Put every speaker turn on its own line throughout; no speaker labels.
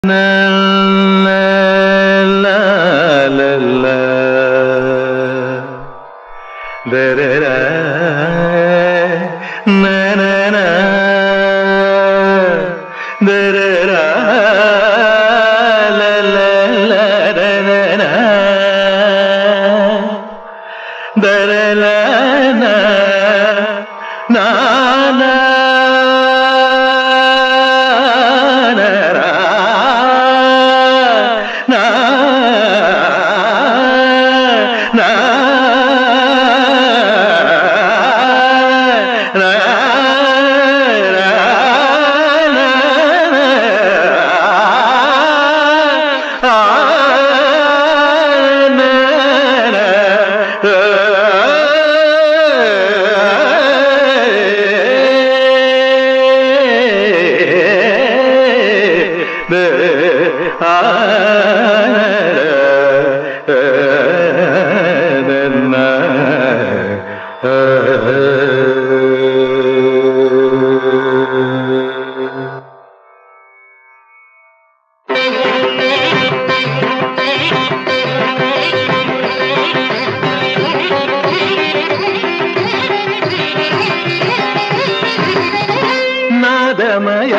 ನಾದಮಯ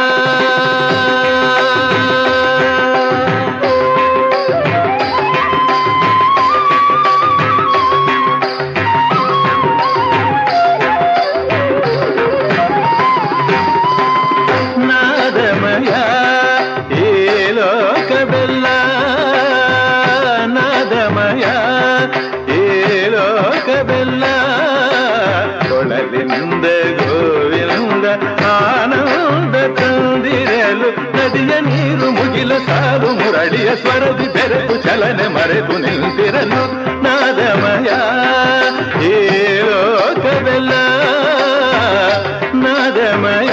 ನಾದಮಯ ಈ ಲೋಕವೆಲ್ಲ ನಾದಮಯ ಈ ಲೋಕವೆಲ್ಲ ಕೊಳಲಿಂದ ಗೋವಿಂದ ಆನಂದ ತಂದಿರಲು ನದಿಯ ನೀರು ಮುಗಿಲ ಸಾಲು ಮುರಳಿಯ ಸ್ವರದಿ ಬೆರೆತು ಚಲನೆ ಮರೆತು ನಿಂತಿರಲು ನಾದಮಯ ಈ ಲೋಕವೆಲ್ಲ ನಾದಮಯ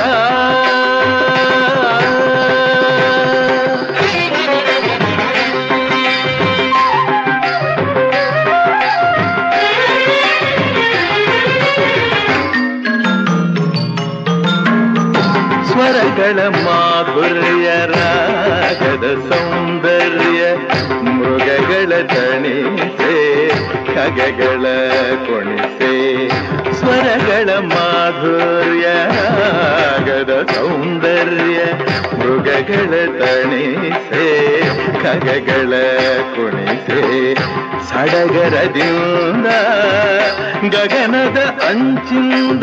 ಸ್ವರಗಳ ಮಾಧುರ್ಯ ರಾಗದ ಸೌಂದರ್ಯ ಮೃಗಗಳ ತಣಿಸೆ ಖಗಗಳ ಕೊಣಿಸೆ ಸ್ವರಗಳ ಮಾಧುರ್ಯ ರಾಗದ ಸೌಂದರ್ಯ ಮೃಗಗಳ ತಣಿಸೆ ಖಗಗಳ ಕೊಣಿಸೆ ಸಡಗರದಿಂದ ಗಗನದ ಅಂಚಿಂದ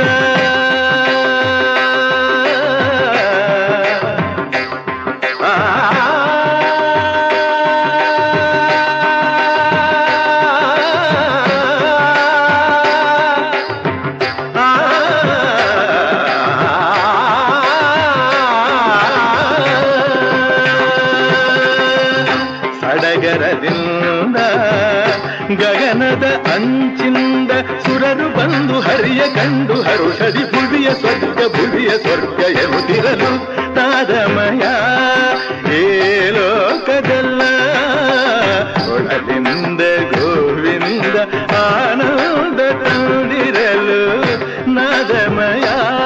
ಸಡಗರದಿಂದ ಗಗನದ ಅಂಚಿಂದ ಸುರರು ಬಂದು ಹರಿಯ ಕಂಡು ಹರುಷದಿ ಭುವಿಯ ಸ್ವರ್ಗ ಭುವಿಯ ಸ್ವರ್ಗ ಎನ್ನುತ್ತಿರಲು ನಾದಮಯ ಏ ಲೋಕದಲ್ಲ ಒಳದಿಂದ ಗೋವಿಂದ ಆನಂದ ತಂದಿರಲು ನಾದಮಯ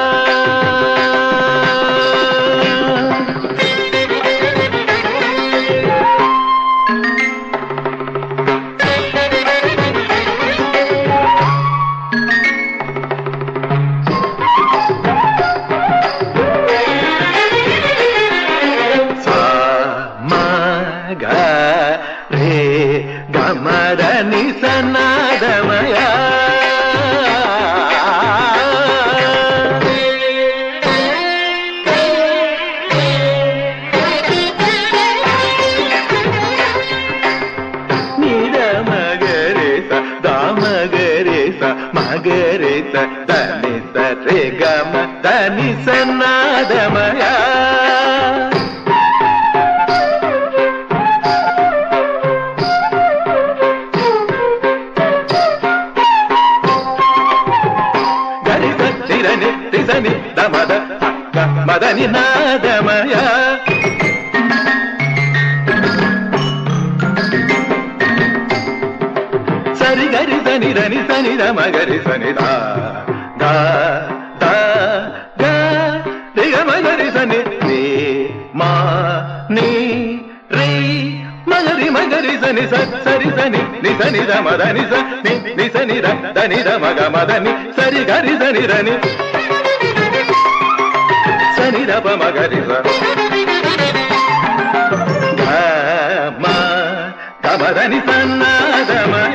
ಸ ಮ ಗ ರೇ ಗ ಮ ದ ನಿ ಸ ನಾದಮಯ ನಿದ ಮಗರೆ ಸ ದ ಮಗರೆ ಸ ಮಗರೆ ಸ ದ ನಿ ಸ ರೇ ಗ ಮ ದ ನಿ ಸ ನಾದಮಯ ಗರಿಸ ತಿರನಿ ತಿಸನಿ ದಮದ ಅಕ್ಕ ಮದನಿ ನಾದಮಯ ಸರಿ ಗರಿ ಸನಿ ರನಿ ಸನಿ ದ ಮಗರಿ ಸನಿ ದ ದ ದ ಗ ರಿ ಗ ಮಗರಿ ಸನಿ ನೀ ಮಾ ನೀ ರೀ ಮಗರಿ ಮಗರಿ ಸನಿ ಸ ಸರಿ ಸನಿ ನಿ ಸನಿ ದ ಮದ ನಿ ಸ ನಿ ನಿ ಸನಿ ದ ಧನಿ ದ ಮಗ ಮದ ನಿ ಸರಿ ಗರಿ ಸನಿ ರನಿ ಸನಿ ದ ಪ ಮಗರಿ ಸ ಗ ಮ ಗ ಮದ ನಿ ಸನ್ನ ದ ಮಯ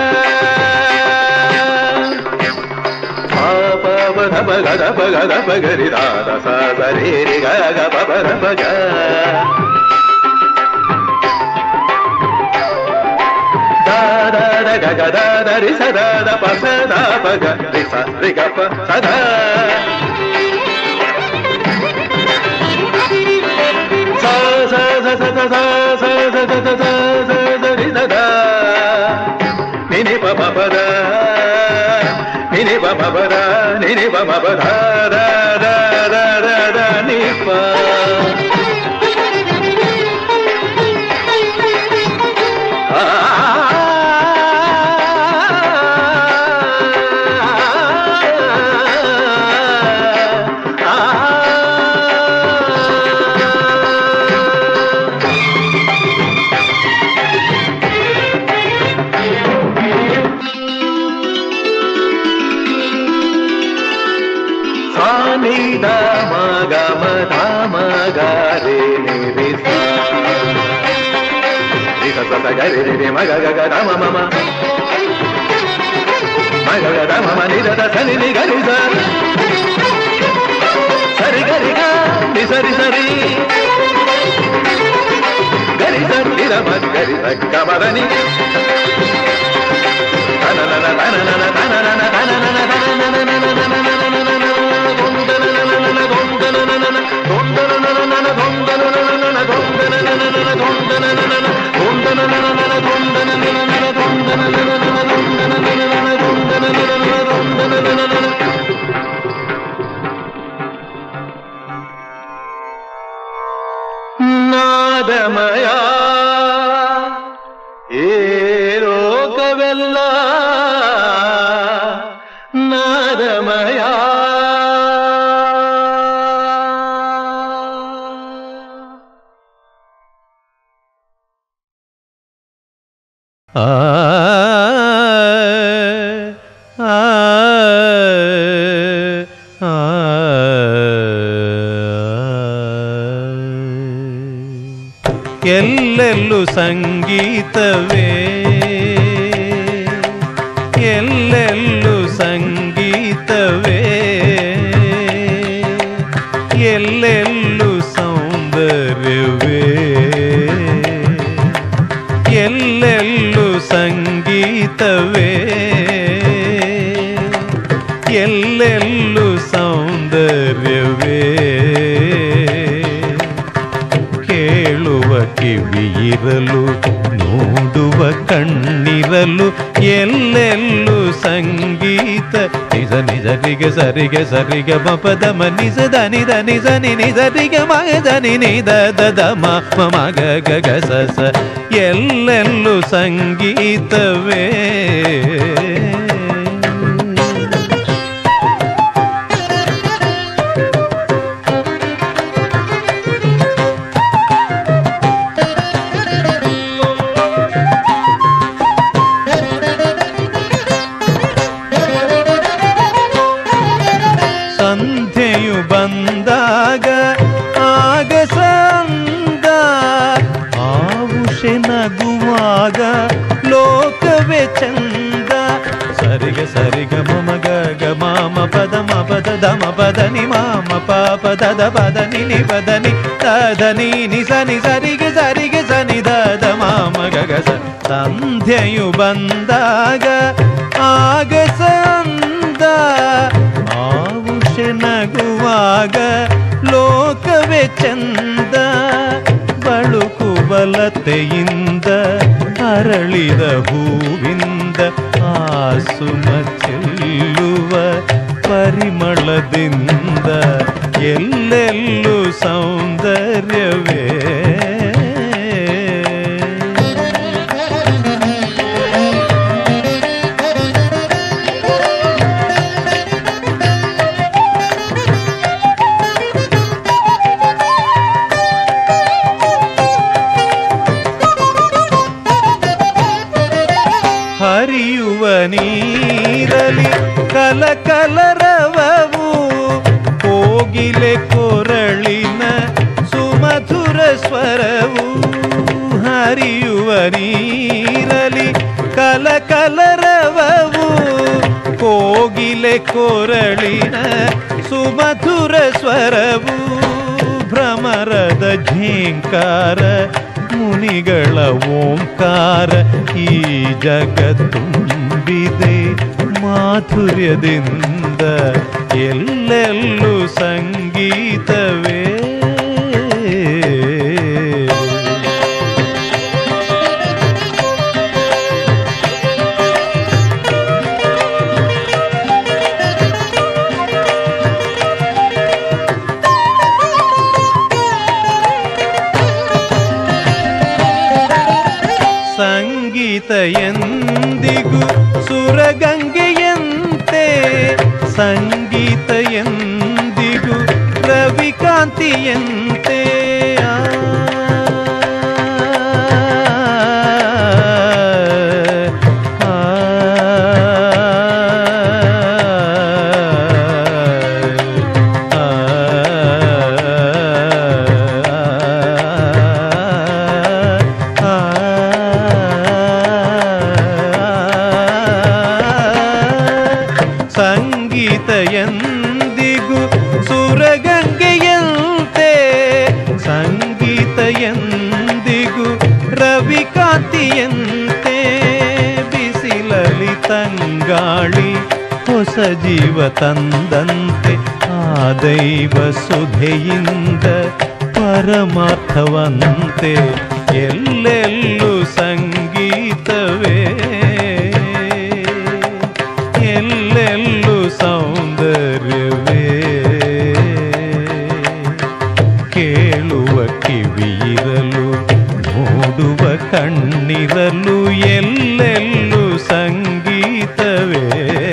ಪ ಪ ಧ ಪ ಗ ಧ ಪ ಗ ಧ ಪ ಗ ರಿ ದ ದ ಸ ಸ ರಿ ರಿ ಗ ಗ ಪ ಪ ರ ಪ ಗ da da da ga ga da da ri sa da da pa sa da pa ga ri sa ri ga pa sa da sa sa sa sa sa sa sa sa sa sa sa sa sa ri sa da ni ni pa pa pa da ni ni pa pa pa da ni ni pa pa pa da da da da da da ni pa ಸಾನಿದ ಮಗ ಮದ ಮಗ ರೇ ನಿ ರಿ ಸ ಸ ಸ ಗ ರಿ ರಿ ರಿ ಮಗ ಗ ಗ ದ ಮ ಮ ಮ ಮಗ ಗ ದ ಮ ಮ ನಿ ದ ದ ಸ ನಿ ನಿ ಗ ರಿ ಸ ಸರಿ ಗರಿ ಗ ನಿ ಸರಿ ಸರಿ ಗರಿ ಸ ನಿ ದ ಮ ಗರಿ ಸ ಗ ಮ ದ ನಿ ತನ ನನ ತನ ನನ ತನ ನನ ತನ ನನ ತನ ನನ ನನ ನನ ನನ ನನ ನನ ಗೊಂದನ ನನ ನನ ಗೊಂದನ ನನ ನನ ಗೊಂದನ ನನ ನನ ಗೊಂದನ ನನ ನನ ಗೊಂದನ ನನ ನನ ಗೊಂದನ ನನ ನನ ಗೊಂದನ ನನ ನನ ಗೊಂದನ ನನ ನನ ಗೊಂದನ ನನ ನನ ಗೊಂದನ ನನ ನನ ಗೊಂದನ ನನ ನನ ಗೊಂದನ ನನ ನನ ನಾದಮಯ ಏ ಲೋಕವೆಲ್ಲ ನಾದಮಯ
ಆ ಆ ಆ ಎಲ್ಲೆಲ್ಲೂ ಸಂಗೀತವೇ ಎಲ್ಲೆಲ್ಲೂ ಸಂಗೀತವೇ ಎಲ್ಲೆಲ್ಲೂ ಸೌಂದರ್ಯವೇ ಎಲ್ಲೆಲ್ಲೂ ಸಂಗೀತವೇ ಎಲ್ಲೆಲ್ಲೂ ಸೌಂದರ್ಯವೇ ಕೇಳುವ ಕಿವಿಯಿರಲು ನೋಡುವ ಕಣ್ಣಿರಲು ಎಲ್ಲೆಲ್ಲೂ ಸಂಗೀತ ನಿಜ ನಿಜ ರಿಗ ಸರಿಗೆ ಸರಿಗೆ ಮಪದ ಮ ನಿಜ ಧನಿ ಧನಿ ಧನಿ ನಿಜ ರಿಗ ಮಗ ಧನಿ ನಿದ ದದ ಮ ಮ ಮಗ ಗ ಗ ಸ ಸ ಎಲ್ಲೆಲ್ಲೂ ಸಂಗೀತವೇ ಸಂಧ್ಯೆಯು ಬಂದಾಗ ಆಗ ಸಂದ ಆವುಷೆ ನಗುವಾಗ ಲೋಕವೇ ಚಂದ ಸರಿಗ ಸರಿಗ ಮಮ ಗ ಗ ಮಾಮ ಪದ ಮ ಪದ ದ ಮ ಪದ ನಿ ಮಾಮ ಪ ಪದ ದ ಪದ ನಿ ನಿ ಪದ ನಿ ದ ದ ನಿ ನಿ ಸ ನಿ ಸರಿಗ ಸರಿಗ ಸ ನಿ ದ ದ ಮಾಮ ಗ ಗ ಸ ಸಂಧ್ಯೆಯು ಬಂದಾಗ ಆಗ ಸಂದ ಆವುಷ ನಗುವಾಗ ಲೋಕವೇ ಚಂದ ಬಳುಕು ಬಲತೆಯಿಂದ ಅರಳಿದ ಹೂವಿಂದ ಆಸುಮ ಚೆಲ್ಲುವ ಪರಿಮಳದಿಂದ ಎಲ್ಲೆಲ್ಲೂ ಸೌಂದರ್ಯವೇ ನೀರಲಿ ಕಲ ಕಲರವವು ಕೋಗಿಲೆ ಕೊರಳಿನ ಸುಮಧುರ ಸ್ವರವು ಹರಿಯುವ ನೀರಲಿ ಕಲ ಕಲರವವು ಕೋಗಿಲೆ ಕೊರಳಿನ ಸುಮಧುರ ಸ್ವರವು ಭ್ರಮರದ ಝೇಂಕಾರ ಮುನಿಗಳ ಓಂಕಾರ ಈ ಜಗತ್ತುಂಬಿದೆ ಮಾಧುರ್ಯದಿಂದ ಎಲ್ಲೆಲ್ಲೂ ಸಂಗೀತವೇ ಸಂಗೀತ ಎಂದಿಗೂ ಸುರಗಂಗೆಯಂತೆ ಸಂಗೀತ ಎಂದಿಗೂ ರವಿಕಾಂತಿಯಂತೆ ಆ, ಆ, ಸಂಗೀತ ಎಂದಿಗೂ ಸುರಗಂಗೆಯಂತೆ ಸಂಗೀತ ಎಂದಿಗೂ ರವಿಕಾಂತಿಯಂತೆ ಬಿಸಿಲಲಿ ತಂಗಾಳಿ ಹೊಸ ಜೀವ ತಂದಂತೆ ಆ ದೈವ ಸುಧೆಯಿಂದ ಪರಮಾರ್ಥವಂತೆ ಎಲ್ಲೆಲ್ಲೂ ಸಂಗೀತವೇ ಎಲ್ಲೆಲ್ಲೂ ಸೌಂದರ್ಯವೇ ಕೇಳುವ ಕಿವಿಯಿರಲು ನೋಡುವ ಕಣ್ಣಿರಲು ಎಲ್ಲೆಲ್ಲೂ ಸಂಗೀತವೇ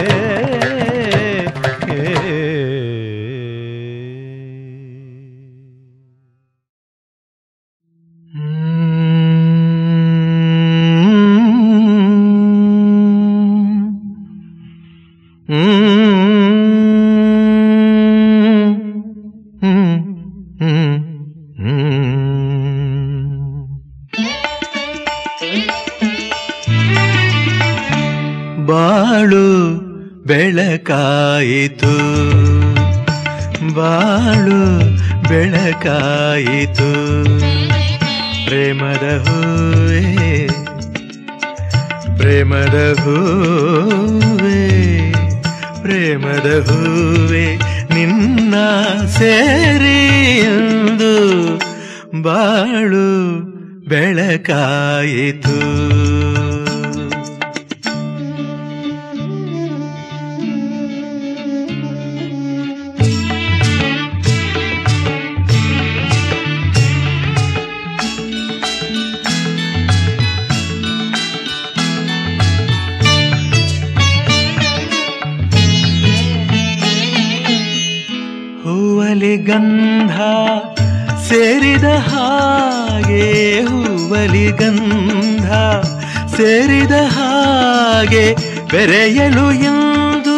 ಬಾಳು ಬೆಳಕಾಯಿತು ಬಾಳು ಬೆಳಕಾಯಿತು ಪ್ರೇಮದ ಹೂವೇ ಪ್ರೇಮದ ಹೂವೇ ಪ್ರೇಮದ ಹೂವೇ ನಿನ್ನ ಸೇರಿ ಎಂದು ಬಾಳು ಬೆಳಕಾಯಿತು ಹೂವಲಿ ಗಂಧ ಸೇರಿದ ಹಾಗೆ ಹೂವಲಿ ಗಂಧ ಸೇರಿದ ಹಾಗೆ ಬೆರೆಯಲು ಎಂದು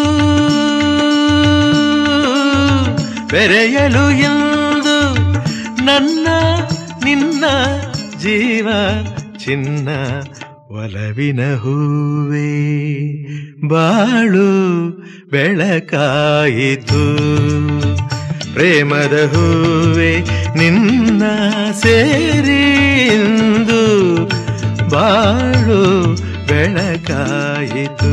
ಬೆರೆಯಲು ಎಂದು ನನ್ನ ನಿನ್ನ ಜೀವ ಚಿನ್ನ ಒಲವಿನ ಹೂವೇ ಬಾಳು ಬೆಳಕಾಯಿತು ಪ್ರೇಮದ ಹೂವೇ ನಿನ್ನ ಸೇರಿ ಎಂದು ಬಾಳು ಬೆಳಕಾಯಿತು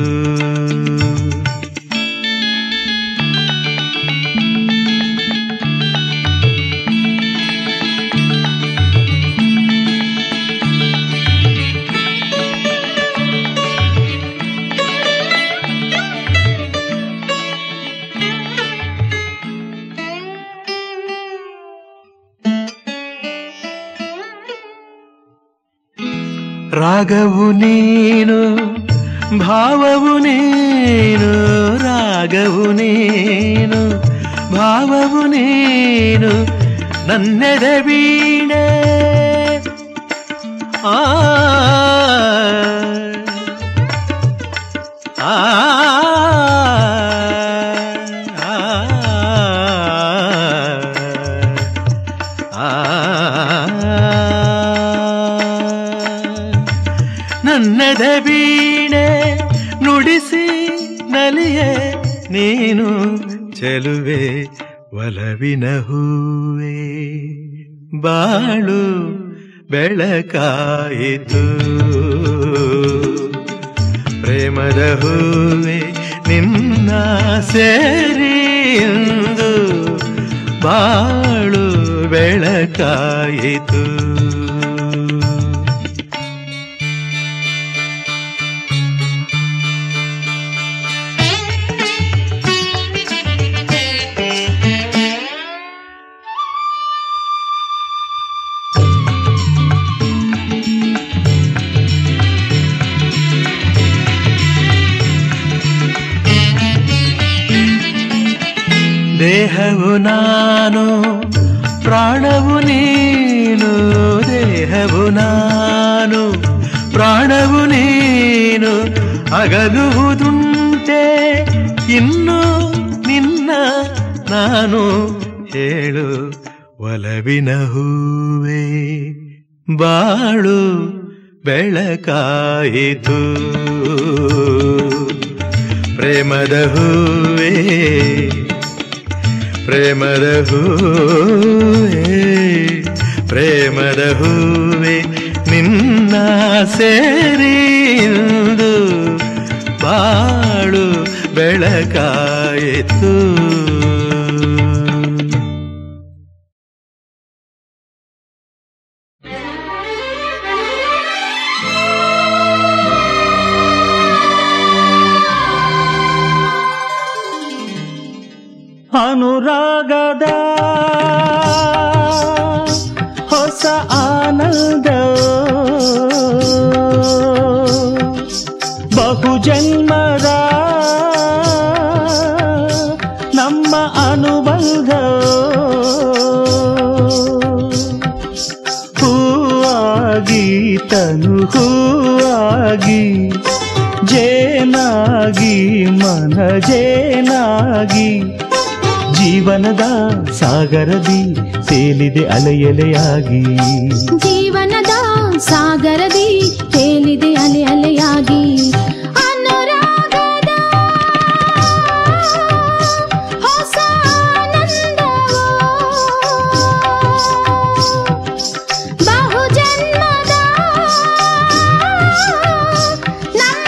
ರಾಗವು ನೀನು ಭಾವವು ನೀನು ರಾಗವು ನೀನು ಭಾವವು ನೀನು ನನ್ನೆದೆ ವೀಣೆ ಆ ಎದೆ ಬೀಣೆ ನುಡಿಸಿ ನಲಿಯೆ ನೀನು ಚೆಲುವೆ ಒಲವಿನ ಹೂವೆ ಬಾಳು ಬೆಳಕಾಯಿತು ಪ್ರೇಮದ ಹೂವೆ ನಿನ್ನ ಸೇರಿ ಎಂದು ಬಾಳು ಬೆಳಕಾಯಿತು ದೇಹವು ನಾನು ಪ್ರಾಣವು ನೀನು ದೇಹವು ನಾನು ಪ್ರಾಣವು ನೀನು ಅಗಲುವುದುಂಟೆ ಇನ್ನು ನಿನ್ನ ನಾನು ಹೇಳು ಒಲವಿನ ಹೂವೆ ಬಾಳು ಬೆಳಕಾಯಿತು ಪ್ರೇಮದ ಹೂವೇ ಪ್ರೇಮದ ಹೂವೇ ಪ್ರೇಮದ ಹೂವೆ ನಿನ್ನ ಸೇರಿ ಇಂದು ಬಾಳು ಬೆಳಕಾಯಿತು ಅನುರಾಗದ ಹೊಸ ಆನಂದ ಬಹುಜನ್ಮದ ನಮ್ಮ ಅನುಬಂಧ ಹೂವಾಗಿ ತನು ಹೂವಾಗಿ ಜೇನಾಗಿ ಮನ ಜೇನಾಗಿ ಜೀವನದ ಸಾಗರದಿ ತೇಲಿದೆ ಅಲೆಯಲೆಯಾಗಿ
ಜೀವನದ ಸಾಗರದಿ ತೇಲಿದೆ ಅಲೆ ಅಲೆಯಾಗಿ ಅನುರಾಗದ ಹೊಸ ಆನಂದವು ಬಹುಜನ್ಮದ ನಮ್ಮ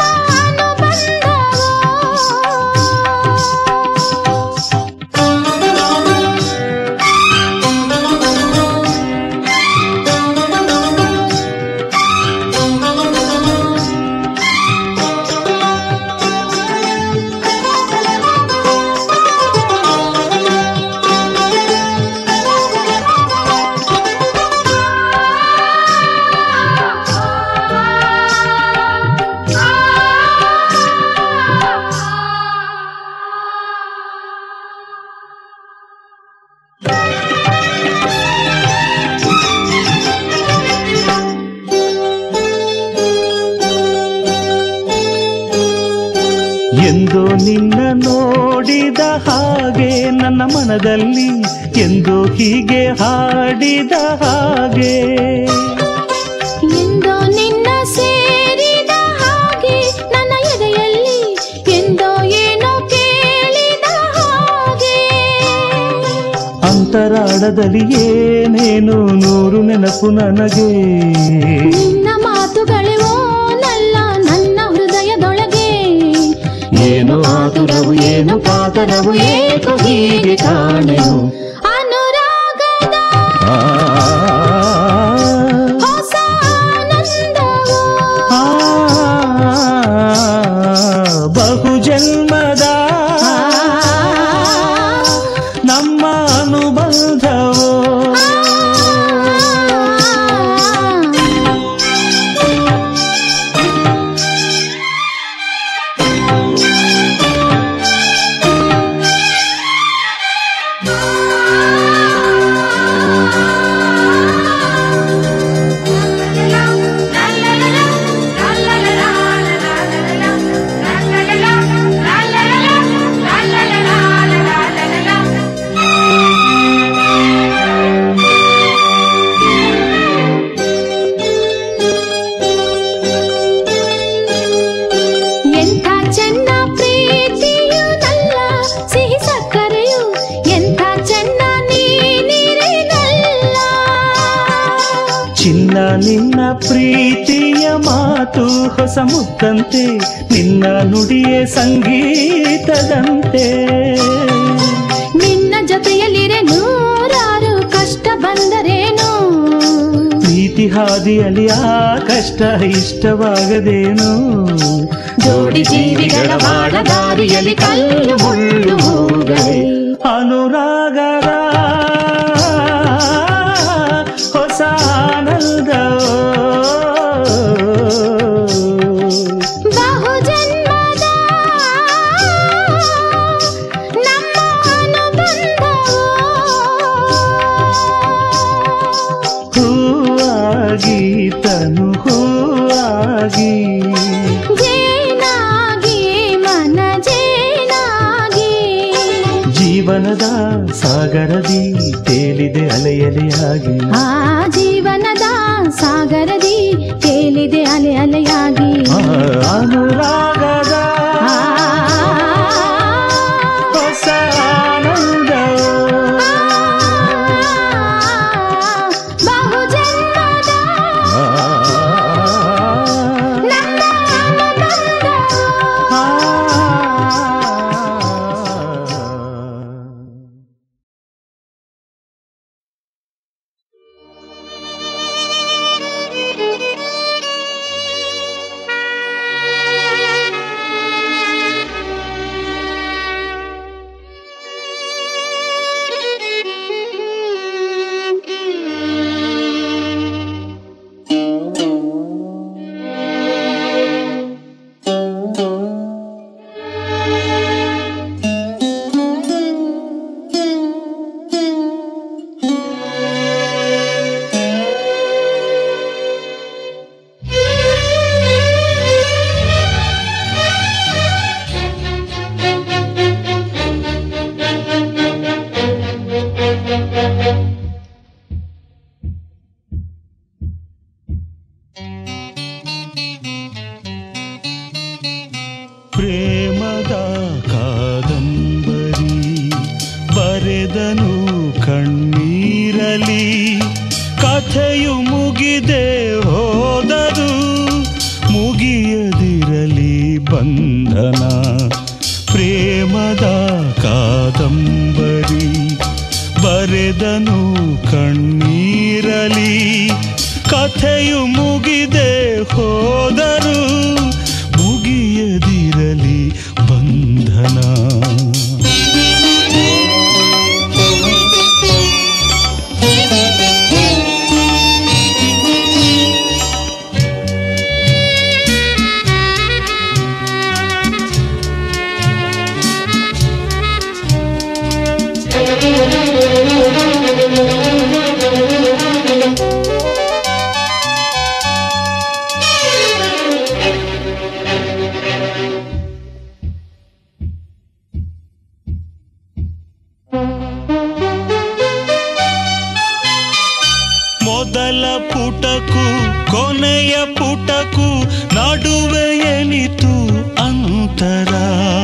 ಎಂದೋ ನಿನ್ನ ನೋಡಿದ ಹಾಗೆ ನನ್ನ ಮನದಲ್ಲಿ ಎಂದೋ ಹೀಗೆ ಹಾಡಿದ ಹಾಗೆ
ಎಂದೋ ನಿನ್ನ ಸೇರಿದ ಹಾಗೆ ನನ್ನ ಎದೆಯಲ್ಲಿ ಎಂದೋ ಏನೋ ಕೇಳಿದ ಹಾಗೆ
ಅಂತರಾಳದಲ್ಲಿ ಏನೇನು ನೂರು ನೆನಪು ನನಗೆ
ನಿನ್ನ ಮಾತುಗಳೇ ಓನಲ್ಲ ನನ್ನ ಹೃದಯದೊಳಗೆ
ಏನು ಆತುರವು ಏನು ಕಾತರವು ಏಕೋ ಹೀಗೆ ಕಾಣೆನು
ಅನುರಾಗದ
ಆ,
ಹೊಸ ಆನಂದವು
ಆ, ಬಹುಜನ್ಮದ ನಮ್ಮ ಅನುಬಂಧವು
ಆ
ನಿನ್ನ ನಿನ್ನ ಪ್ರೀತಿಯ ಮಾತು ಹೊಸ ಮುತ್ತಂತೆ ನಿನ್ನ ನುಡಿಯೇ ಸಂಗೀತದಂತೆ
ನಿನ್ನ ಜೊತೆಯಲ್ಲಿರೆ ನೂರಾರು ಕಷ್ಟ ಬಂದರೇನು
ಪ್ರೀತಿ ಹಾದಿಯಲ್ಲಿ ಆ ಕಷ್ಟ ಇಷ್ಟವಾಗದೇನು
ಜೋಡಿ ಜೀವಿಗಳ ಬಾಳ ದಾರಿಯಲ್ಲಿ ಕಲ್ಲು ಮುಳ್ಳು ಹೂಗಳೇ
ಅನುರಾಗದ ಹೊಸ ಆನಂದ
ಬಹುಜನ್ಮದ ನಮ್ಮ ಅನುಬಂಧವು
ಹೂವಾಗಿ ತನು ಹೂವಾಗಿ
ಜೇನಾಗಿ ಮನ ಜೇನಾಗಿ
ಜೀವನದ ಸಾಗರದಿ ತೇಲಿದೆ ಅಲೆಯಲೆಯಾಗಿ
ಆ ಜೀವನದ ಸಾಗರದಿ ತೇಲಿದೆ ಅಲೆ ಅಲೆಯಾಗಿ
ಆ ಅನುರಾಗದ
ಆ,
ಹೊಸ ಆನಂದ
ಬಹುಜನ್ಮದ ನಮ್ಮ ಅನುಬಂಧ
ಪ್ರೇಮದ ಕಾದಂಬರಿ ಬರೆದನು ಕಣ್ಣೀರಲಿ ಕಥೆಯು ಮುಗಿದೆ ಹೋದರು ಮುಗಿಯದಿರಲಿ ಬಂಧನ ಪ್ರೇಮದ ಕಾದಂಬರಿ ಬರೆದನು ಕಣ್ಣೀರಲಿ ಕಥೆಯು ಮುಗಿದೆ ಹೋದರು ಮುಗಿಯದಿರಲಿ ಬಂಧನ ಮೊದಲ ಪುಟಕು ಕೊನೆಯ ಪುಟಕು ನಡುವೆ ಎನಿತು ಅಂತರ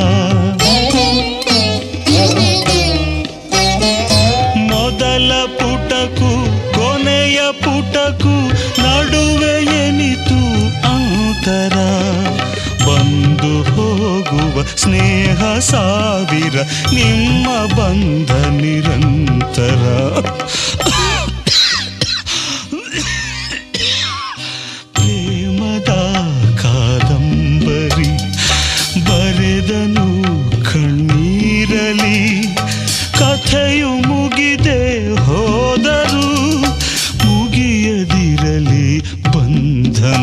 ಮೊದಲ ಪುಟಕು ಕೊನೆಯ ಪುಟಕು ನಡುವೆ ಎನಿತು ಅಂತರ ಬಂದು ಹೋಗುವ ಸ್ನೇಹ ಸಾವಿರ ನಿಮ್ಮ ಬಂಧ ನಿರಂತರ ಪ್ರೇಮದ ಕಾದಂಬರಿ ಬರೆದನು ಕಣ್ಣೀರಲಿ ಕಥೆಯು ಮುಗಿದೆ ಹೋದರು ಮುಗಿಯದಿರಲಿ ಬಂಧನ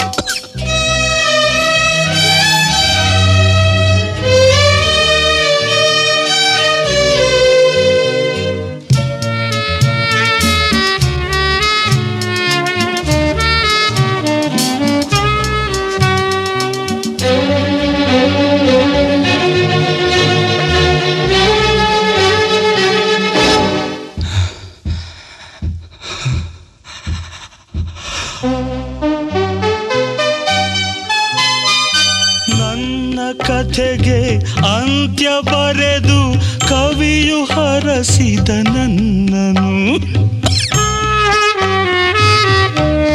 ನನ್ನ ಕಥೆಗೆ ಅಂತ್ಯ ಬರೆದು ಕವಿಯು ಹರಸಿದ ನನ್ನನು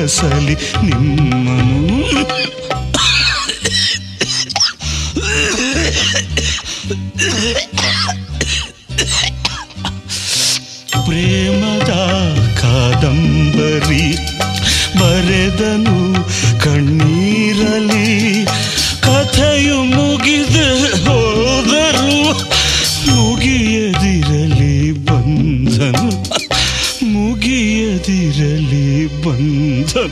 ಬೆಳಸಲಿ ನಿಮ್ಮನು ಪ್ರೇಮದ ಕಾದಂಬರಿ ಬರೆದನು ಕಣ್ಣೀರಲಿ ಕಥೆಯು ಮುಗಿದ ಹೋದರು ಮುಗಿಯದಿರಲಿ ಬಂಧನು ಮುಗಿಯದಿರಲಿ ಬಂಧನ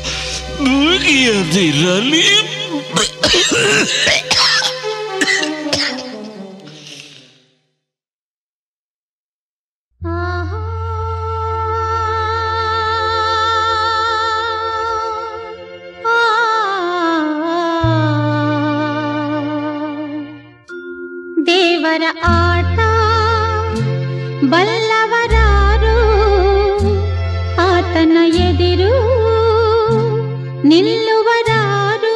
ಮುಗಿಯದಿರಲಿ
ದೇವರ ಆಟ ಬಲ್ಲವರಾರು ಆತನ ಎದಿರು ನಿಲ್ಲುವರಾರು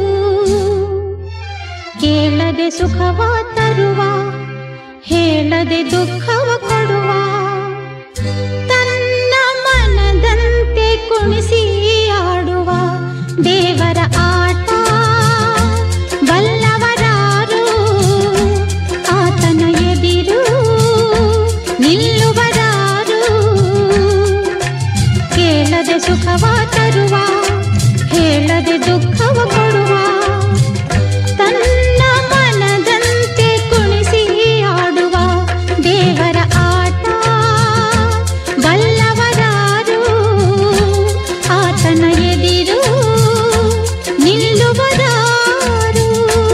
ಕೇಳದೆ ಸುಖವ ತರುವ ಹೇಳದೆ ದುಃಖವ ಕೊಡುವ ತನ್ನ ಮನದಂತೆ ಕುಣಿಸಿ ಆಡುವ ದೇವರ ಆಟ ಬಲ್ಲವರಾರು ಆತನ ಎದಿರು ನಿಲ್ಲುವರಾರು ಕೇಳದೆ ಸುಖವ ತರುವ ಹೇಳದೆ ದುಃಖವ ಕೊಡುವ ತನ್ನ ಮನದಂತೆ ಕುಣಿಸಿ ಆಡುವ ದೇವರ ಆಟ ಬಲ್ಲವರಾರು ಆತನ ಎದಿರು ನಿಲ್ಲುವರಾರು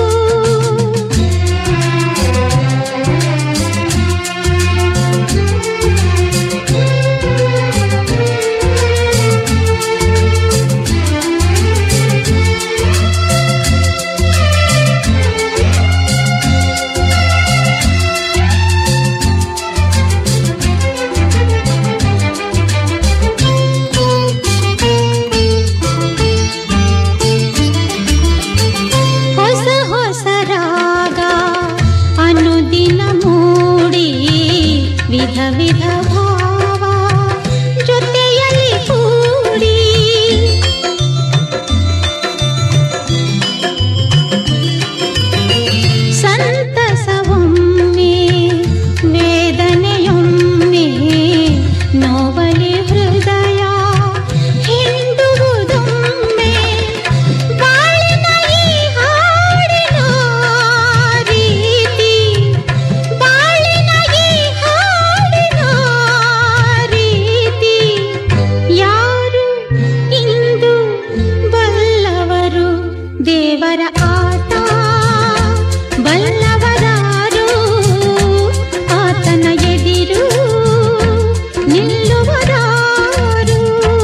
ಹೊಸ ಹೊಸ ರಾಗ ಅನುದಿನ ಮೂಡಿ ವಿಧ ವಿಧ ಭಾವ ಜೊತೆಯಲ್ಲಿ ಕೂಡಿ ಸಂತಸವೊಮ್ಮೆ ವೇದನೆಯೊಮ್ಮೆ ನೋವಲಿ ಹೃದಯ ಹಿಂಡುವುದೊಮ್ಮೆ ಬಾಳಿನ ಈ ಹಾಡಿನ ರೀತಿ ಬಾಳಿನ ಈ ಹಾಡಿನ ರೀತಿ ಯಾರು ಇಂದು ಬಲ್ಲವರು ದೇವರ ಆಟ ಬಲ್ಲವರಾರು ಆತನ ಎದಿರು ನಿಲ್ಲುವರಾರು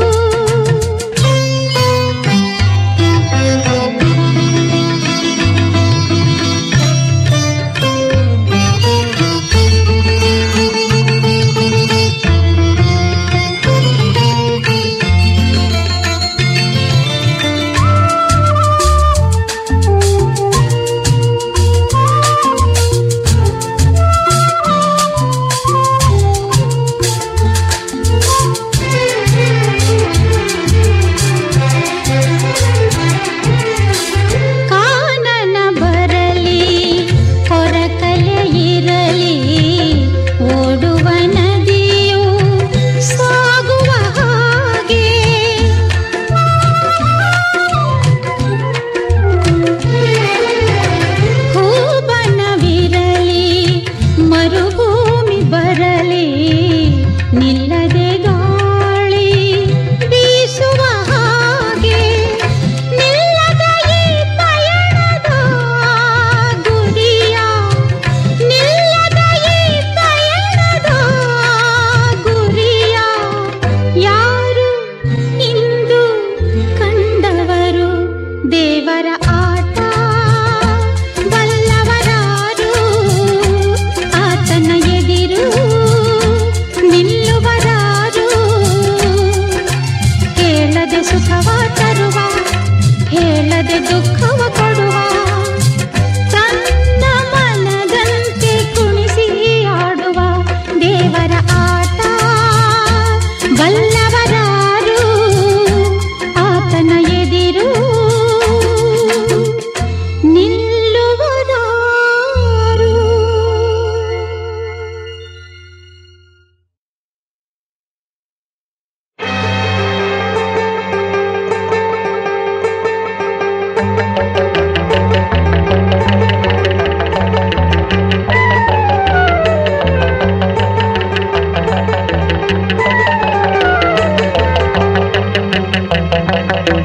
ಕಾನನ ಬರಲಿ ಕೊರಕಲೆ ಇರಲಿ ಓಡುವ ನದಿಯು ಸಾಗುವ ಹಾಗೆ ಹೂಬನವಿರಲಿ ಮರುಭೂಮಿ ಬರಲಿ ನಿಲ್ಲದೆ ಗಾಳಿ ಬೀಸುವ ಹಾಗೆ ನಿಲ್ಲದ ಈ ಪಯಣದ ಗುರಿಯ ನಿಲ್ಲದ ಈ ಪಯಣದ ಗುರಿಯ ಯಾರು ಇಂದು ಕಂಡವರು ದೇವರ ಆಟ ಬಲ್ಲವರಾರು ಆತನ ಎದಿರು ನಿಲ್ಲುವರಾರು ಕೇಳದೆ ಸುಖವ ತರುವ ಹೇಳದೆ ದುಃಖವ ಕೊಡುವ ತನ್ನ ಮನದಂತೆ ಕುಣಿಸಿ ಆಡುವ ದೇವರ ಆಟ ಬಲ್ಲವರಾರು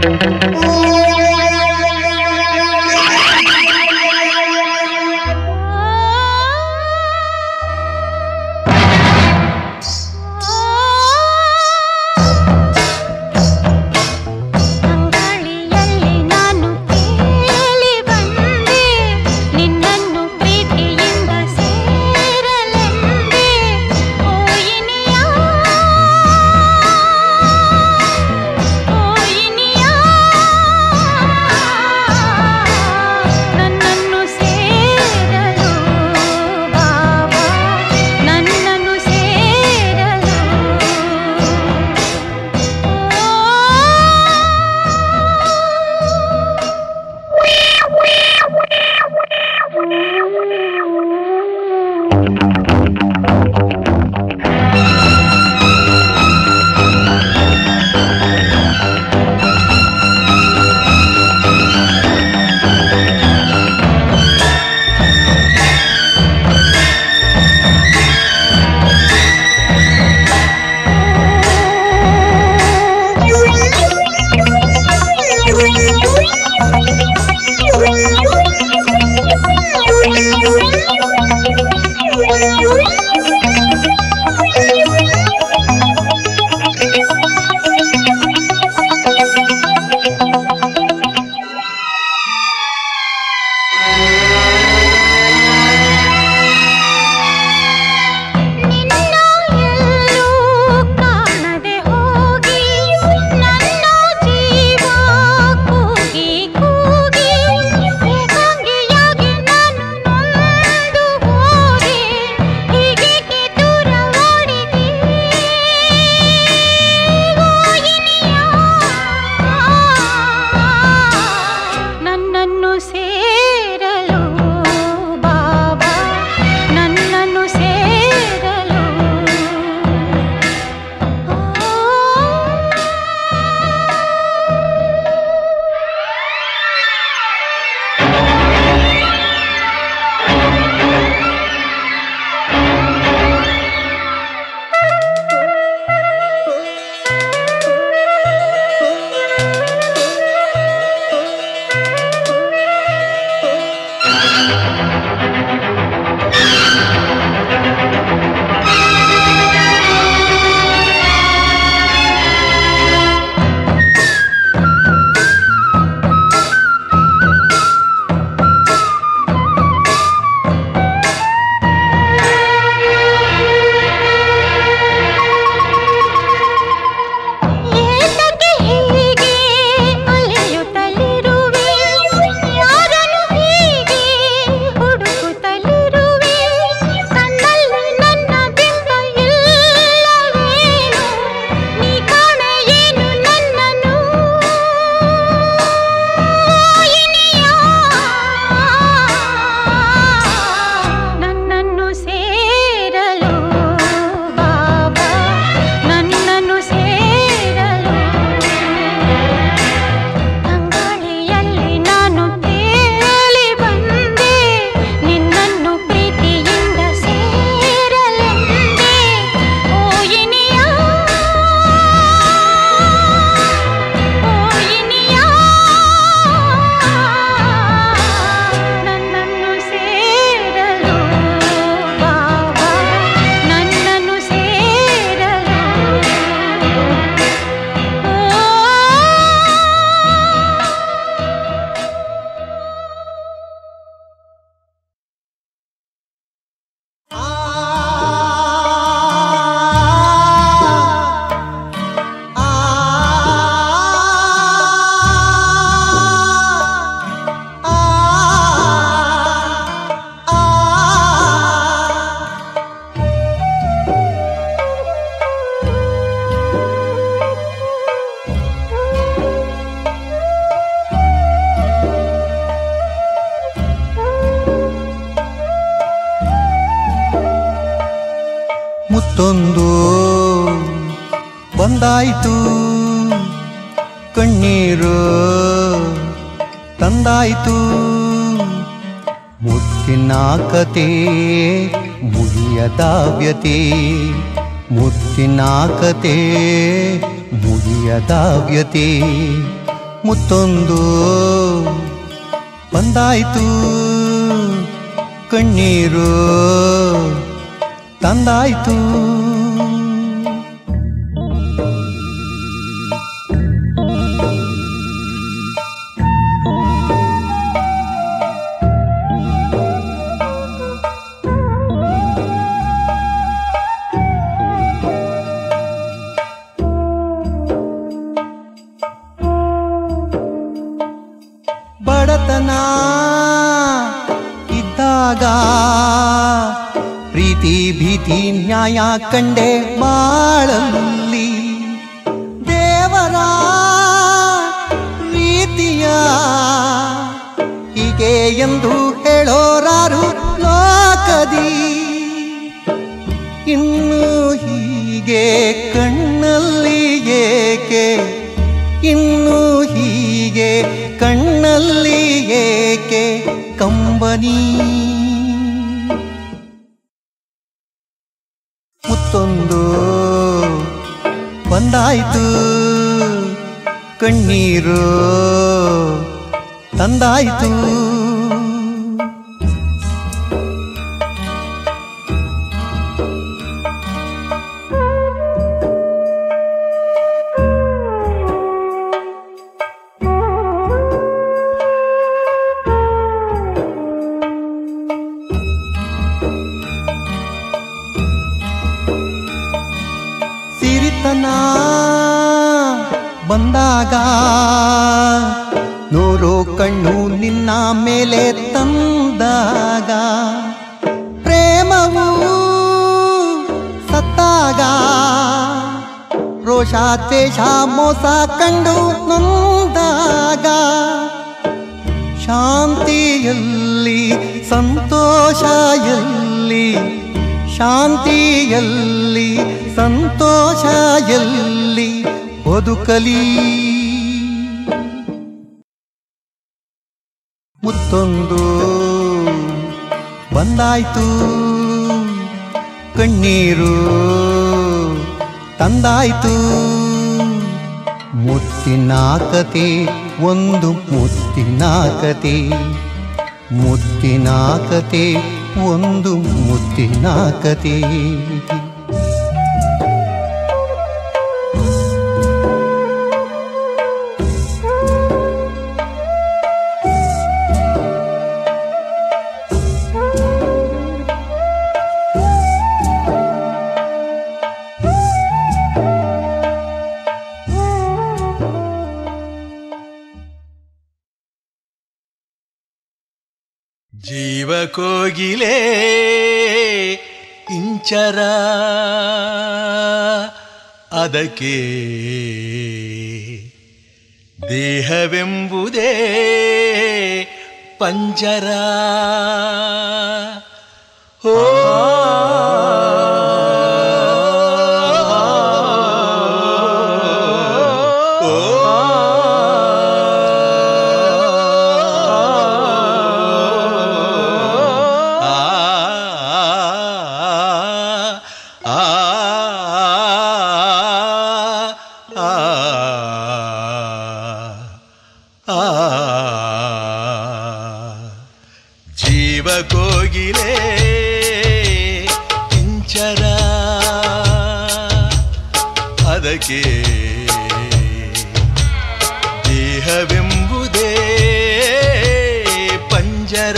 ಅಂಗಳಿಯಲ್ಲಿ ನಾನು ಕೇಳಿ ಬಂದೆ ನಿನ್ನನ್ನು ಪ್ರೀತಿಯಿಂದ ಸೇರಲೆಂದೆ ಓ ಇನಿಯ ಓ ಇನಿಯ ನನ್ನನ್ನು ಸೇರಲು ಬಾಬಾ ನನ್ನನ್ನು ಸೇರಲು ನಿನ್ನ ಎಲ್ಲೂ ಕಾಣದೆ ಹೋಗಿ ನನ್ನ ಜೀವ ಕೂಗಿ ಕೂಗಿ ಏಕಾಂಗಿಯಾಗಿ ನಾನು ನೊಂದು ಹೋದೆ ಹೀಗೇಕೆ ದೂರ ಓಡಿದೆ ಓ ಇನಿಯ ನನ್ನನ್ನು ಸೇರಲು ಬಾಬಾ ನನ್ನನ್ನು ಸೇರಲು ಏತಕ್ಕೆ ಹೀಗೆ ಅಲೆಯುತ್ತಲಿರುವೆ ಯಾರನ್ನು ಹೀಗೆ ಹುಡುಕುತ್ತಲಿರುವೆ ಕಣ್ಣಲ್ಲಿ ನನ್ನ ಬಿಂಬ ಇಲ್ಲವೇನು ನೀ ಕಾಣ ಏನು ನನ್ನನ್ನು ಇನಿಯ ನನ್ನನ್ನು ಸೇರಲು ಬಾಬಾ ನನ್ನನ್ನು ಸೇರಲು ಅಂಗಳಿಯಲ್ಲಿ ನಾನು ತೇಲಿ ಬಂದೆ ನಿನ್ನನ್ನು ಪ್ರೀತಿಯಿಂದ ಸೇರಲೆಂದೆ ಓ ಇನಿಯ ಓ ಇನಿಯ ನನ್ನನ್ನು ಸೇರಲು ಬಾಬಾ ನನ್ನನ್ನು ಸೇರಲು
ಮುತ್ತೊಂದು ಬಂದಾಯಿತು ಕಣ್ಣೀರು ತಂದಾಯಿತು ಮುತ್ತಿನ ಕತೆ ಮುಗಿಯದಾವ್ಯತೆ ಮುತ್ತಿನ ಕತೆ ಮುಗಿಯದಾವ್ಯತೆ ಮುತ್ತೊಂದು ಬಂದಾಯ್ತು ಕಣ್ಣೀರು ತಂದಾಯ್ತು ಬಡತನ ಇದ್ದಾಗ ಪ್ರೀತಿ ಭೀತಿ ನ್ಯಾಯ ಕಂಡೆ ಬಾಳಲ್ಲಿ ದೇವರ ರೀತಿಯ ಹೀಗೆ ಎಂದು ಹೇಳೋರಾರು ಲೋಕದಿ ಇನ್ನು ಹೀಗೆ ಕಣ್ಣಲ್ಲಿ ಏಕೆ ಇನ್ನು ಹೀಗೆ ಕಣ್ಣಲ್ಲಿ ಏಕೆ ಕಂಬನಿ ಮುತ್ತೊಂದು ಬಂದಾಯ್ತು ಕಣ್ಣೀರು ತಂದಾಯ್ತು ಸಿರಿತನ ಬಂದಾಗ ನೂರು ಕಣ್ಣು ನಿನ್ನ ಮೇಲೆ ತಂದಾಗ ಪ್ರೇಮವು ಸತ್ತಾಗ ರೋಷ ದ್ವೇಷ ಮೋಸ ಕಂಡು ನೊಂದಾಗ ಶಾಂತಿಯಲ್ಲಿ ಸಂತೋಷ ಎಲ್ಲಿ ಶಾಂತಿಯಲ್ಲಿ ಸಂತೋಷ ಎಲ್ಲಿ ಬದುಕಲಿ ಮುತ್ತೊಂದು ಬಂದಾಯ್ತು ಕಣ್ಣೀರು ತಂದಾಯ್ತು ಮುತ್ತಿನ ಕತೆ ಒಂದು ಮುತ್ತಿನ ಕತೆ ಮುತ್ತಿನ ಕತೆ ಒಂದು ಮುತ್ತಿನ ಕತೆ
ಜೀವ ಕೋಗಿಲೆ ಇಂಚರ ಅದಕ್ಕೆ ದೇಹವೆಂಬುದೇ ಪಂಜರ ಓ ಜೀವ ಕೋಗಿಲೆ ಇಂಚರ ಅದಕ್ಕೆ ದೇಹವೆಂಬುದೇ ಪಂಜರ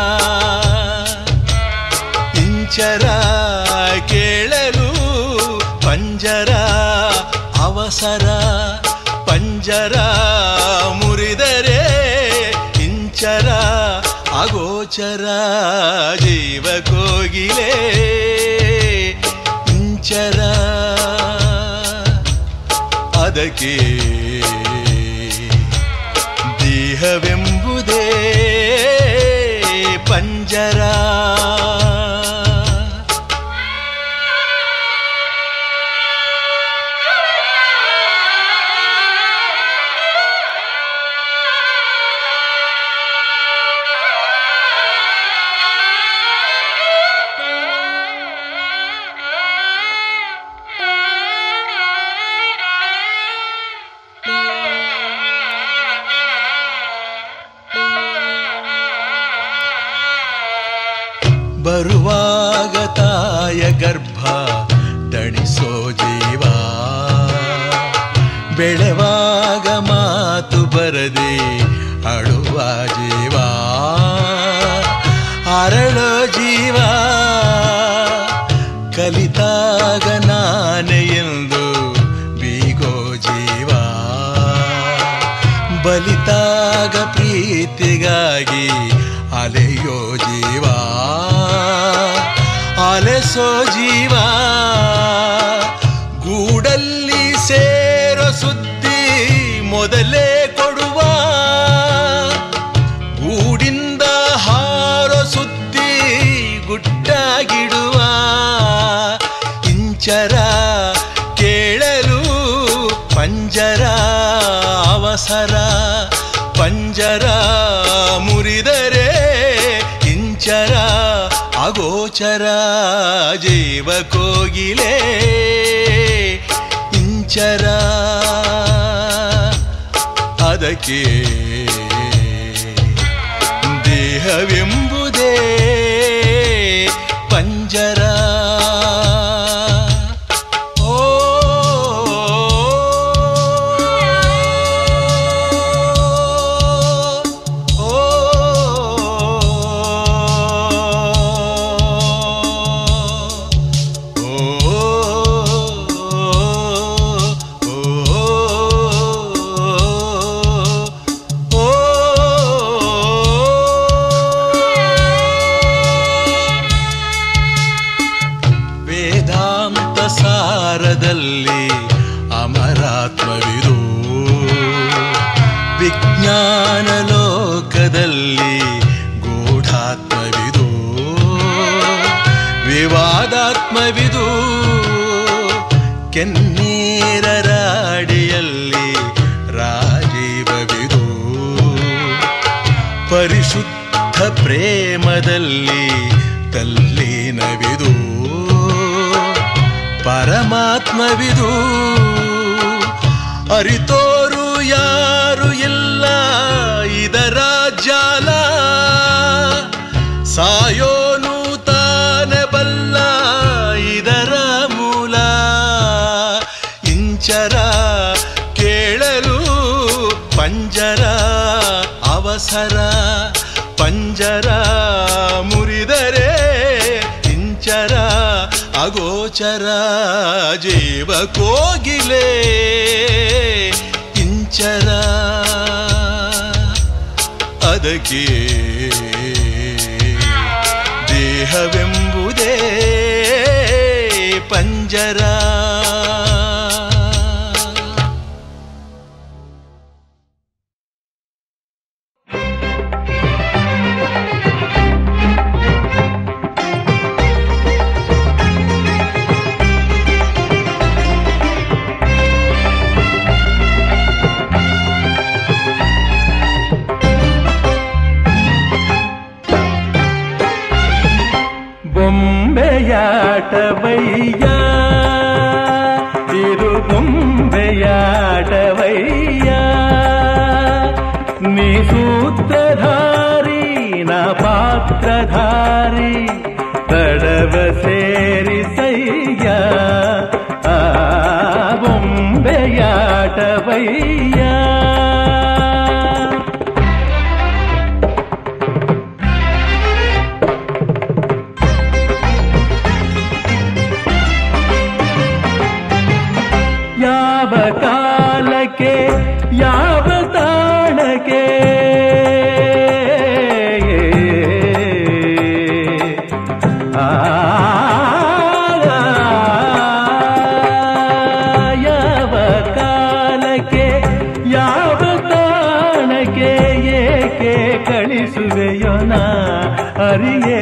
ಇಂಚರ ಕೇಳಲು ಪಂಜರ ಅವಸರ ಪಂಜರ ಮುರಿದರೆ ಇಂಚರ ಅಗೋಚರ ಜೀವ ಕೋಗಿಲೆ ಇಂಚರ ಅದಕ್ಕೆ ದೇಹವೆಂಬುದೇ ಪಂಜರ
Thank you.
ಬರುವಾಗ ತಾಯ ಗರ್ಭ ದಣಿಸೋ ಜೀವ ಬೆಳೆವಾಗ ಮಾತು ಬರದೆ ಅಳುವ ಜೀವ ಅರಳೋ ಜೀವ ಕಲಿತಾಗ ನಾನೆ ಎಂದು ಬೀಗೋ ಜೀವ ಬಲಿತಾಗ ಪ್ರೀತಿಗಾಗಿ ಅಲೆಯೋ ಜೀವ ಅಲೆಸೋ ಜೀವ ಗೂಡಲ್ಲಿ ಸೇರೋ ಸುದ್ದಿ ಮೊದಲೇ ಕೊಡುವ ಗೂಡಿಂದ ಹಾರೋ ಸುದ್ದಿ ಗುಟ್ಟಾಗಿಡುವ ಇಂಚರ ಕೇಳಲು ಪಂಜರ ಅವಸರ ಪಂಜರ ಮುರಿದರೆ ಇಂಚರ ಅಗೋಚರ ಜೀವ ಕೋಗಿಲೆ ಇಂಚರ ಅದಕ್ಕೆ ದೇಹವೆಂಬುದೇ ಪಂಜರ ಓ ವೇದಾಂತ ಸಾರದಲ್ಲಿ ಅಮರಾತ್ಮವಿದು ವಿಜ್ಞಾನ ಲೋಕದಲ್ಲಿ ಗೂಢಾತ್ಮವಿದು ವಿವಾದಾತ್ಮವಿದು ಕೆನ್ನೀರ ರಾಡಿಯಲ್ಲಿ ರಾಜೀವವಿದು ಪರಿಶುದ್ಧ ಪ್ರೇಮದಲ್ಲಿ ತಲ್ಲೀನವಿದು ಪರಮಾತ್ಮವಿದು ಅರಿತೋರು ಯಾರು ಇಲ್ಲ ಇದರ ಜಾಲ ಸಾಯೋನು ತಾನೆ ಬಲ್ಲ ಇದರ ಮೂಲ ಇಂಚರ ಕೇಳಲು ಪಂಜರ ಅವಸರ ಪಂಜರ ಮುರಿದರೆ ಇಂಚರ ಅಗೋಚರ ಜೀವ ಕೋಗಿಲೆ ಇಂಚರ ಅದಕ್ಕೆ ದೇಹವೆಂಬುದೇ ಪಂಜರ
ಬೊಂಬೆಯಾಟವಯ್ಯ ಇರು ಬೊಂಬೆಯಾಟವಯ್ಯ ನೀ ಸೂತ್ರಧಾರಿ ನ ಪಾತ್ರಧಾರಿ ತಡವ ಸೇರಿಸಯ್ಯ ಆ ಬೊಂಬೆಯಾಟವಯ್ಯ ಯಾವ ಕಾಲಕ್ಕೆ ಯಾವ ತಾಣಕ್ಕೆ ಆ, ಯಾವ ಕಾಲಕ್ಕೆ ಯಾವ ತಾಣಕ್ಕೆ ಏಕೆ ಕಳಿಸುವೆಯೋ ನಾ ಅರಿಯೇ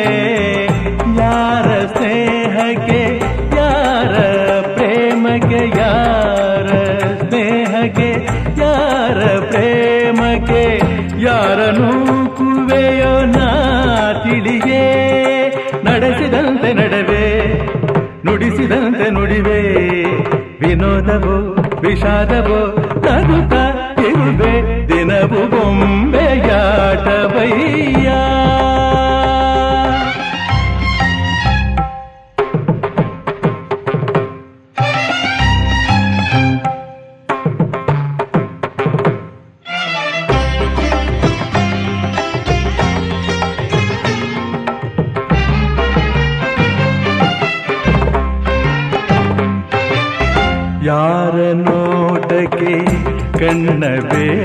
ಯಾರ ಸ್ನೇಹಕ್ಕೆ ಯಾರ ಪ್ರೇಮಕ್ಕೆ ಯಾರ ಸ್ನೇಹಕ್ಕೆ ಯಾರ ಪ್ರೇಮಕ್ಕೆ ಯಾರನು ಕುವೆಯೋ ನಾ ತಿಳಿಯೇ ನಡೆಸಿದಂತೆ ನಡವೆ ನುಡಿಸಿದಂತೆ ನುಡಿವೆ ವಿನೋದವೋ ವಿಷಾದವೋ ನಗುತ್ತ ಇರುವೆ ದಿನವು ಬೊಂಬೆಯಾಟವಯ್ಯ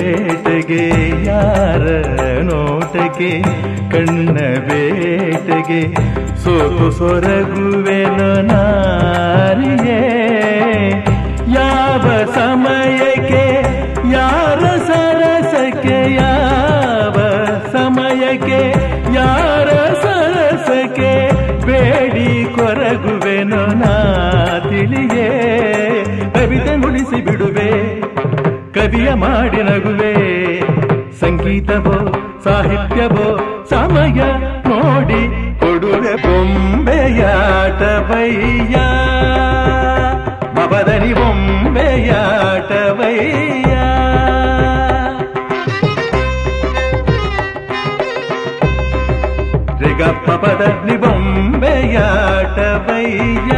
ಬೇಟೆಗೆ ಯಾರ ನೋಟಕ್ಕೆ ಕಣ್ಣ ಬೇಟೆಗೆ ಸೋತು ಸೊರಗುವೆನು ನಾರಿಯೇ ಯಾವ ಸಮಯಕ್ಕೆ ಯಾರ ಸರಸಕ್ಕೆ ಯಾವ ಸಮಯಕ್ಕೆ ಯಾರ ಸರಸಕ್ಕೆ ಬೇಡಿ ಕೊರಗುವೆನು ನಾ ತಿಳಿಯೇ ಕವಿತೆ ಮುಡಿಸಿ ಬಿಡುವೆ ಕವಿಯ ಮಾಡಿ ನಗುವೆ ಸಂಗೀತವೋ ಸಾಹಿತ್ಯವೋ ಸಮಯ ನೋಡಿ ಕೊಡುವೆ ಬೊಂಬೆಯಾಟ ಬಯ್ಯ ಮಬದನಿ ಬೊಂಬೆಯಾಟ ಬಯ್ಯ ರಿಗ ಪದ ನಿಬೊಂಬೆಯಾಟ ಬಯ್ಯ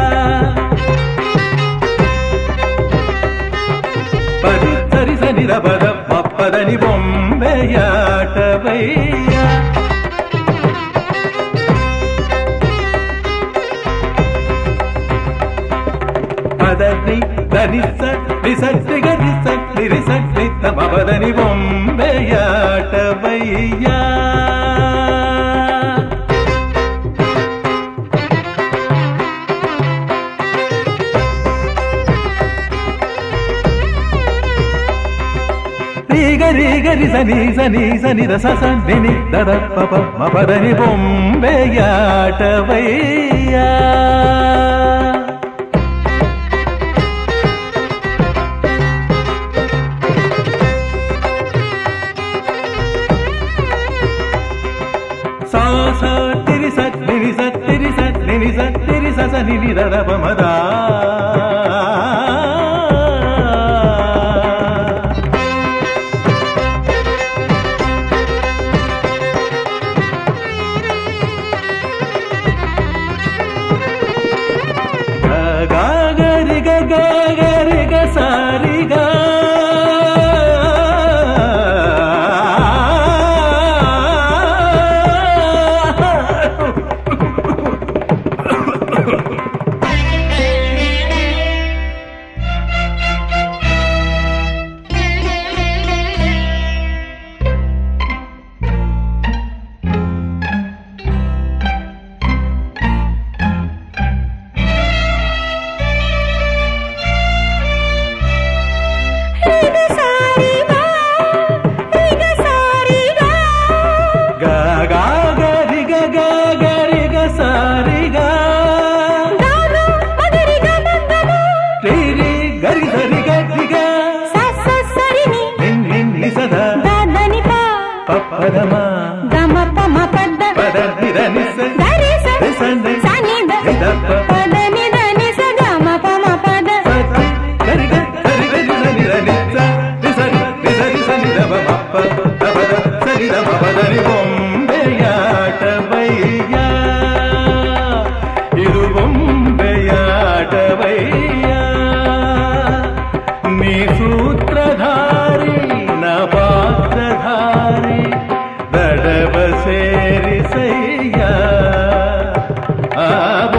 ಪದಿ ಸರಿ ಸರಿ ರಬದ ಪಪ್ಪದ ನಿಬೊಂಬೆಯಾಟ ಬಯ್ಯ ಪದನಿ ಧನಿಸ ನಿಸತ್ತಿ ಗರಿಸ ನಿರಿಸತ್ತಿ ತಮಬದನಿ ಬೊಂಬೆಯಾಟ ಬಯ್ಯ ರೀಗ ರೀಗ ರಿ ಸನಿ ಸನಿ ಸನಿ ದ ಸ ಸ ನಿ ನಿ ದ ದ ಪ ಪ ಮ ಪ ದ ನಿ ಬೊಂಬೆಯಾಟವಯ್ಯ ಸಾ ಸ ತಿರಿ ಸ ನಿರಿ ಸ ತಿರಿ ಸ ನಿರಿ ಸ ತಿರಿ ಸ ಸ ನಿರಿ ದ ದ ಪ ಮ ದ ಗಾಗರಿ ಗಾಗರಿ ಗ ಸಾರಿ ಗ
ರಿಗ ಸಾರಿಗ ರಿಗ ಸಾರಿಗ
ಗಾಗರಿ ಗಾಗರಿ ಗ ಸಾರಿ ಗ
ಗಾಗ ಮಗರಿಗ ಮಗ್ಗಮ
ರೀ ರೀ ಗರಿ ಸರಿ ಗರಿ ಗ
ಸ ಸ ಸರಿ ನಿ
ನಿನ್ ನಿನ್ ನಿಸದ
ದ ದ ನಿ ಪ
ಪಪ್ಪದ ಮ
ಗ ಮ ಪ ಮ ಪದ್ದ
ಪದ ನಿರ ನಿಸ
ದ ರಿ ಸ
ರಿ ಸ ನಿ
ಸ ನಿ ದ
ನಿ ದ ಪ
ಪದ ನಿ ದ ನಿ ಸ ಗ ಮ ಪ ಮ ಪದ
ಸರಿ ಗರಿ ಗ ಸರಿ ಗರಿ ಸ ನಿರ ನಿಸ ರಿ ಸರಿ ರಿ ಸರಿ ಸ ನಿ ದ ಪ ಮ ಪ ದ ಪದ ಸರಿ ದ ಮ ಪದ ನಿ ಬೊಂಬೆಯಾಟ ಬಯ್ಯ ಇದು ಬೊಂಬೆಯಾಟ ಬಯ್ಯ ನೀ ಸೂತ್ರಧಾರಿ ನ ಪಾತ್ರಧಾರಿ ದಡವ ಸೇರಿಸಯ್ಯ ಆ